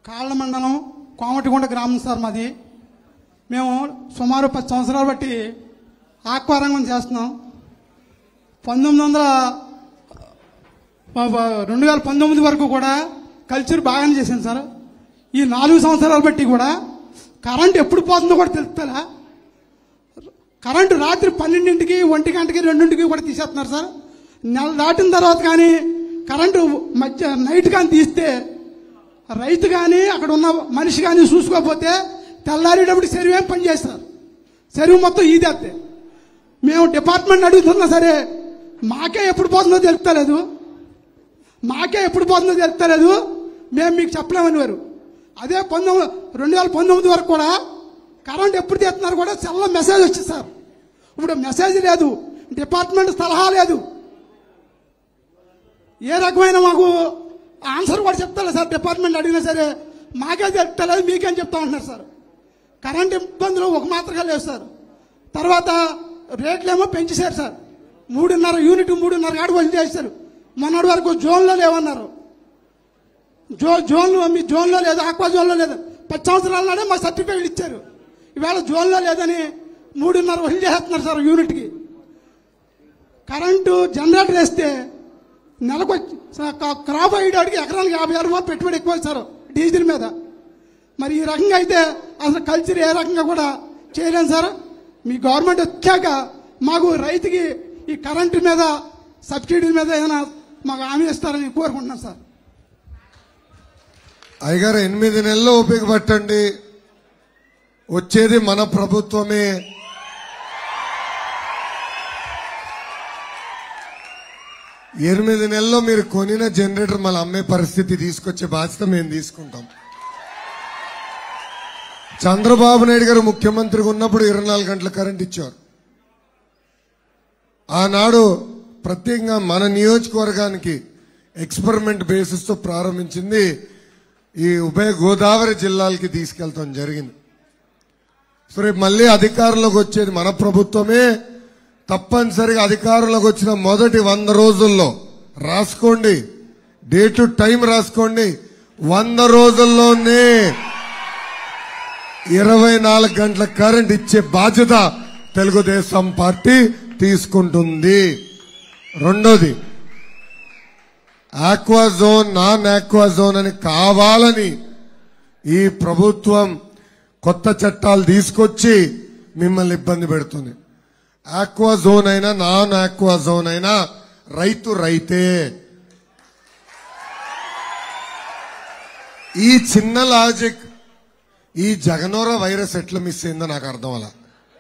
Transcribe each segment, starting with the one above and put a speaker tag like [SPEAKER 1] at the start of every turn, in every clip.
[SPEAKER 1] కాళ్ళ మండలం కోమటిగుంట గ్రామం సార్ మాది మేము సుమారు పది సంవత్సరాలు బట్టి ఆక్వారంగం చేస్తున్నాం పంతొమ్మిది వందల రెండు వేల పంతొమ్మిది వరకు కూడా కల్చర్ బాగానే చేశాను సార్ ఈ నాలుగు సంవత్సరాలు బట్టి కూడా కరెంట్ ఎప్పుడు పోతుందో కూడా తెలుస్తుందా కరెంటు రాత్రి పన్నెండింటికి ఒంటి గంటకి రెండింటికి కూడా తీసేస్తున్నారు సార్ నెల దాటిన తర్వాత కానీ కరెంటు మధ్య నైట్ కానీ తీస్తే రైతు కానీ అక్కడ ఉన్న మనిషి కానీ చూసుకోకపోతే తెల్లారేటప్పుడు చెరువు ఏం పని చేస్తారు చెరువు మొత్తం ఈదేస్తే మేము డిపార్ట్మెంట్ అడుగుతున్నా సరే మాకే ఎప్పుడు పోతుందో తెలుస్తలేదు మాకే ఎప్పుడు పోతుందో తెలుస్తలేదు మేము మీకు చెప్పలేమని వారు అదే పంతొమ్మిది రెండు వేల పంతొమ్మిది వరకు కూడా కరెంట్ ఎప్పుడు తీస్తున్నారు కూడా చల్ల మెసేజ్ వచ్చింది సార్ ఇప్పుడు మెసేజ్ లేదు డిపార్ట్మెంట్ సలహా లేదు ఏ రకమైన మాకు ఆన్సర్ కూడా చెప్తారు సార్ డిపార్ట్మెంట్ అడిగినా సరే మాకే చెప్తలేదు మీకేం చెప్తా ఉంటున్నారు సార్ కరెంట్ ఇబ్బందులు ఒక మాత్రగా లేవు సార్ తర్వాత రేట్లేమో పెంచేశారు సార్ మూడున్నర యూనిట్ మూడున్నర కాడు వదిలి చేశారు మొన్నటి వరకు జోన్లో లేవన్నారు జో జోన్లో మీ జోన్లో లేదు ఆక్వా జోన్లో లేదు పది సంవత్సరాల నాడే మా సర్టిఫికేట్ ఇచ్చారు ఇవాళ జోన్లో లేదని మూడున్నర వదిలి చేస్తున్నారు సార్ యూనిట్కి కరెంటు జనరేటర్ వేస్తే నెలకు వచ్చి- స- క- క్రాప్ అయ్యేటికి ఎకరానికి యాభై ఆరు రూపాయలు పెట్టుబడి ఎక్కువ సార్ డీజిల్ మీద మరి ఈ రకంగా అయితే అసలు కల్చర్ ఏ రకంగా కూడా చేయలేం సార్ మీ గవర్నమెంట్ వచ్చాక మాకు రైతుకి ఈ కరెంటు మీద సబ్సిడీ మీద ఏదైనా మాకు హామీ ఇస్తారని కోరుకుంటున్నాం సార్
[SPEAKER 2] అయ్యగారు ఎనిమిది నెలలు ఓపిక పట్టండి వచ్చేది మన ప్రభుత్వమే ఎనిమిది నెలల్లో మీరు కొనిన జనరేటర్ మళ్ళీ అమ్మే పరిస్థితి తీసుకొచ్చే బాధ్యత మేము తీసుకుంటాం చంద్రబాబు నాయుడు గారు ముఖ్యమంత్రిగా ఉన్నప్పుడు ఇరవై నాలుగు గంటల కరెంట్ ఇచ్చారు ఆనాడు ప్రత్యేకంగా మన నియోజకవర్గానికి ఎక్స్పెరిమెంట్ బేసిస్ తో ప్రారంభించింది ఈ ఉభయ గోదావరి జిల్లాలకి తీసుకెళ్తాం జరిగింది సో రేపు మళ్ళీ అధికారంలోకి వచ్చేది మన ప్రభుత్వమే తప్పనిసరిగా అధికారంలోకి వచ్చిన మొదటి వంద రోజుల్లో రాసుకోండి డే టు టైం రాసుకోండి వంద రోజుల్లోనే ఇరవై నాలుగు గంటల కరెంట్ ఇచ్చే బాధ్యత తెలుగుదేశం పార్టీ తీసుకుంటుంది రెండోది aqua zone non aqua zone అని కావాలని ఈ ప్రభుత్వం కొత్త చట్టాలు తీసుకొచ్చి మిమ్మల్ని ఇబ్బంది పెడుతుంది ఆక్వా జోన్ అయినా నాన్ ఆక్వా జోన్ అయినా రైతు రైతే ఈ చిన్న లాజిక్ ఈ జగనోర వైరస్ ఎట్లా మిస్ అయిందో నాకు అర్థం అలా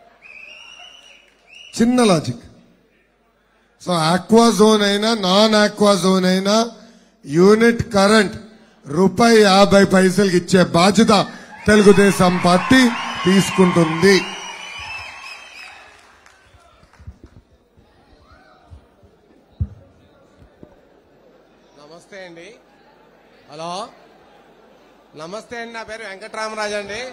[SPEAKER 2] చిన్న లాజిక్ సో ఆక్వా జోన్ అయినా నాన్ ఆక్వా జోన్ అయినా యూనిట్ కరెంట్ రూపాయి యాభై పైసలకి ఇచ్చే బాధ్యత తెలుగుదేశం పార్టీ తీసుకుంటుంది
[SPEAKER 3] నమస్తే అండి హలో నమస్తే అండి నా పేరు వెంకటరామరాజు అండి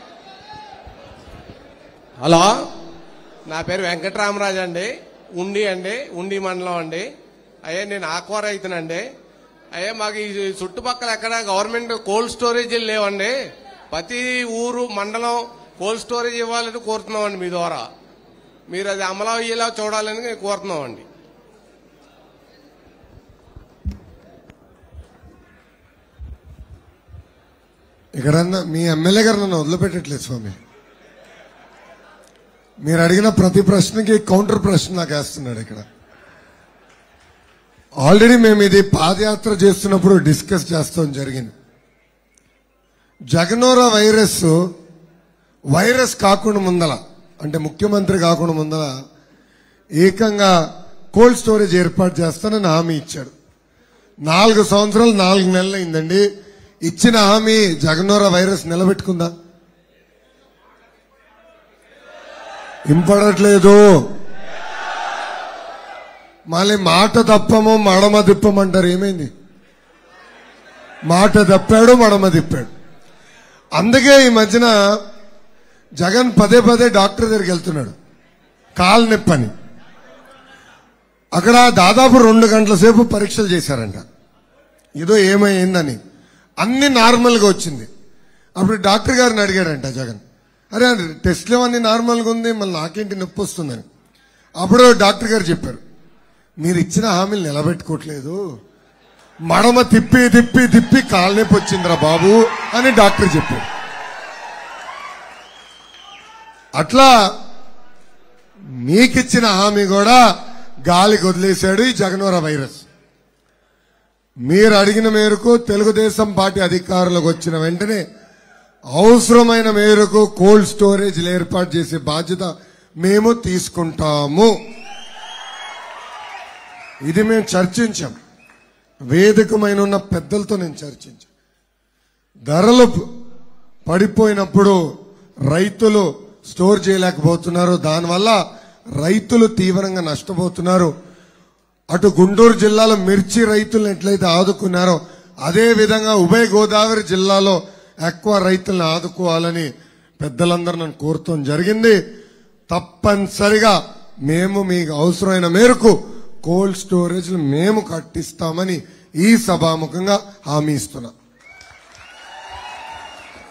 [SPEAKER 3] హలో నా పేరు వెంకటరామరాజు అండి ఉండి అండి ఉండి మండలం అండి అయ్యే నేను ఆక్వా రైతునండి అయ్యే మాకు ఈ చుట్టుపక్కల ఎక్కడ గవర్నమెంట్ కోల్డ్ స్టోరేజీలు లేవండి ప్రతి ఊరు మండలం కోల్డ్ స్టోరేజ్ ఇవ్వాలని కోరుతున్నామండి మీ ద్వారా మీరు అది అమలు అయ్యేలా చూడాలని కోరుతున్నామండి
[SPEAKER 2] ఇక్కడన్నా మీ ఎమ్మెల్యే గారు నన్ను వదిలిపెట్టట్లేదు స్వామి మీరు అడిగిన ప్రతి ప్రశ్నకి కౌంటర్ ప్రశ్న నాకు వేస్తున్నాడు ఇక్కడ ఆల్రెడీ మేము ఇది పాదయాత్ర చేస్తున్నప్పుడు డిస్కస్ చేస్తాం జరిగింది జగనోరా వైరస్ వైరస్ కాకుండా ముందల అంటే ముఖ్యమంత్రి కాకుండా ముందల ఏకంగా కోల్డ్ స్టోరేజ్ ఏర్పాటు చేస్తానని హామీ ఇచ్చాడు నాలుగు సంవత్సరాలు నాలుగు నెలలు అయిందండి ఇచ్చిన హామీ జగనోరా వైరస్ నిలబెట్టుకుందా ఇంపడట్లేదు మళ్ళీ మాట తప్పము మడమ తిప్పమంటారు ఏమైంది మాట తప్పాడు మడమ తిప్పాడు అందుకే ఈ మధ్యన జగన్ పదే పదే డాక్టర్ దగ్గరికి వెళ్తున్నాడు కాలు నొప్పని అక్కడ దాదాపు రెండు గంటల సేపు పరీక్షలు చేశారంట ఏదో ఏమైందని అన్ని నార్మల్గా వచ్చింది అప్పుడు డాక్టర్ గారిని అడిగాడంట జగన్ అరే టెస్ట్లు అన్ని నార్మల్గా ఉంది మళ్ళీ నాకేంటి నొప్పి వస్తుందని అప్పుడు డాక్టర్ గారు చెప్పారు మీరు ఇచ్చిన హామీలు నిలబెట్టుకోవట్లేదు మడమ తిప్పి తిప్పి తిప్పి కాళ్ళనొప్పి వచ్చిందిరా బాబు అని డాక్టర్ చెప్పారు అట్లా మీకిచ్చిన హామీ కూడా గాలికి వదిలేశాడు ఈ జగనవర వైరస్ మీరు అడిగిన మేరకు తెలుగుదేశం పార్టీ అధికారులకు వచ్చిన వెంటనే అవసరమైన మేరకు కోల్డ్ స్టోరేజ్లు ఏర్పాటు చేసే బాధ్యత మేము తీసుకుంటాము ఇది మేము చర్చించాం వేదికమైన ఉన్న పెద్దలతో నేను చర్చించాను ధరలు ప- పడిపోయినప్పుడు రైతులు స్టోర్ చేయలేకపోతున్నారు దానివల్ల రైతులు తీవ్రంగా నష్టపోతున్నారు అటు గుంటూరు జిల్లాలో మిర్చి రైతులను ఎట్లయితే ఆదుకున్నారో అదే విధంగా ఉభయ గోదావరి జిల్లాలో ఎక్కువ రైతులను ఆదుకోవాలని పెద్దలందరూ నన్ను కోరుతాం జరిగింది తప్పనిసరిగా మేము మీకు అవసరమైన మేరకు కోల్డ్ స్టోరేజ్లు మేము కట్టిస్తామని ఈ సభాముఖంగా హామీ ఇస్తున్నాం